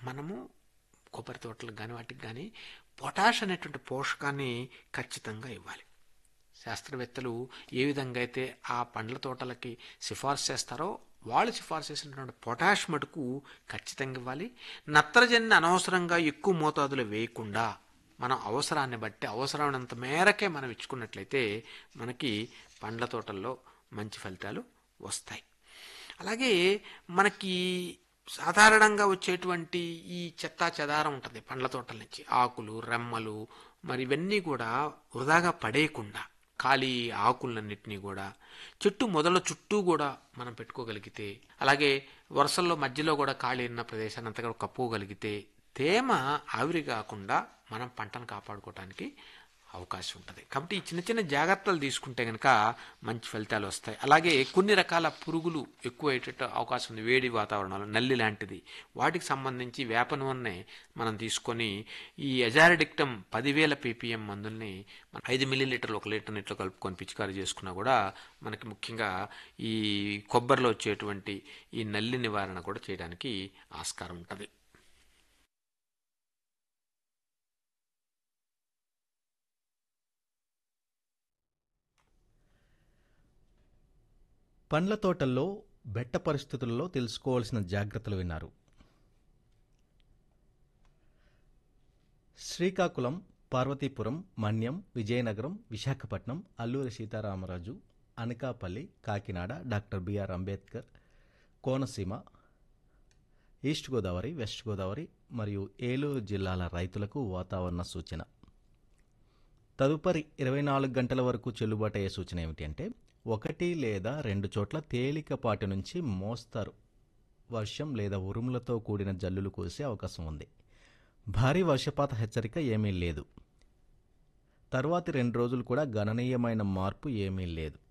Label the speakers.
Speaker 1: మనము కొబ్బరి తోటలకు కానీ వాటికి కానీ పొటాష్ అనేటువంటి పోషకాన్ని ఖచ్చితంగా ఇవ్వాలి శాస్త్రవేత్తలు ఏ విధంగా అయితే ఆ పండ్ల తోటలకి సిఫార్సు చేస్తారో వాళ్ళు సిఫార్సు చేసినటువంటి పొటాష్ మటుకు ఖచ్చితంగా ఇవ్వాలి నత్రజనిని అనవసరంగా ఎక్కువ మోతాదులో వేయకుండా మనం అవసరాన్ని బట్టి అవసరమైనంత మేరకే మనం ఇచ్చుకున్నట్లయితే మనకి పండ్ల తోటల్లో మంచి ఫలితాలు వస్తాయి అలాగే మనకి సాధారణంగా వచ్చేటువంటి ఈ చెత్తా చెదారం ఉంటుంది పండ్ల తోటల నుంచి ఆకులు రెమ్మలు మరి ఇవన్నీ కూడా వృధాగా పడేయకుండా ఖాళీ ఆకులన్నింటినీ కూడా చెట్టు మొదల చుట్టూ కూడా మనం పెట్టుకోగలిగితే అలాగే వరుసల్లో మధ్యలో కూడా ఖాళీ ఉన్న ప్రదేశాన్ని అంతా కూడా కప్పుకోగలిగితే తేమ ఆవిరి కాకుండా మనం పంటను కాపాడుకోవడానికి అవకాశం ఉంటుంది కాబట్టి ఈ చిన్న చిన్న జాగ్రత్తలు తీసుకుంటే కనుక మంచి ఫలితాలు వస్తాయి అలాగే కొన్ని రకాల పురుగులు ఎక్కువ అయ్యేటట్టు అవకాశం ఉంది వేడి వాతావరణంలో నల్లి లాంటిది వాటికి సంబంధించి వేప నూనె మనం తీసుకొని ఈ ఎజారిడిక్టమ్ పదివేల పీపీఎం మందుల్ని మనం ఐదు మిల్లీ లీటర్లు ఒక లీటర్ నీటిలో కలుపుకొని పిచికారీ చేసుకున్నా కూడా మనకి ముఖ్యంగా ఈ కొబ్బరిలో వచ్చేటువంటి ఈ నల్లి నివారణ కూడా చేయడానికి ఆస్కారం ఉంటుంది
Speaker 2: పండ్ల తోటల్లో బెట్ట పరిస్థితుల్లో తెలుసుకోవాల్సిన జాగ్రత్తలు విన్నారు Srikakulam Parvathipuram Manyam Vizianagaram Visakhapatnam Alluri Sitaramaraju Anakapalli Kakinada doctor BR Ambedkar Konaseema east Godavari west Godavari మరియు ఏలూరు జిల్లాల రైతులకు వాతావరణ సూచన తదుపరి ఇరవై నాలుగు గంటల వరకు చెల్లుబాటు అయ్యే సూచన ఏమిటి అంటే ఒకటి లేదా రెండు చోట్ల తేలికపాటి నుంచి మోస్తారు వర్షం లేదా ఉరుములతో కూడిన జల్లులు కురిసే అవకాశం ఉంది భారీ వర్షపాత హెచ్చరిక ఏమీ లేదు తరువాతి రెండు రోజులు కూడా గణనీయమైన మార్పు ఏమీ లేదు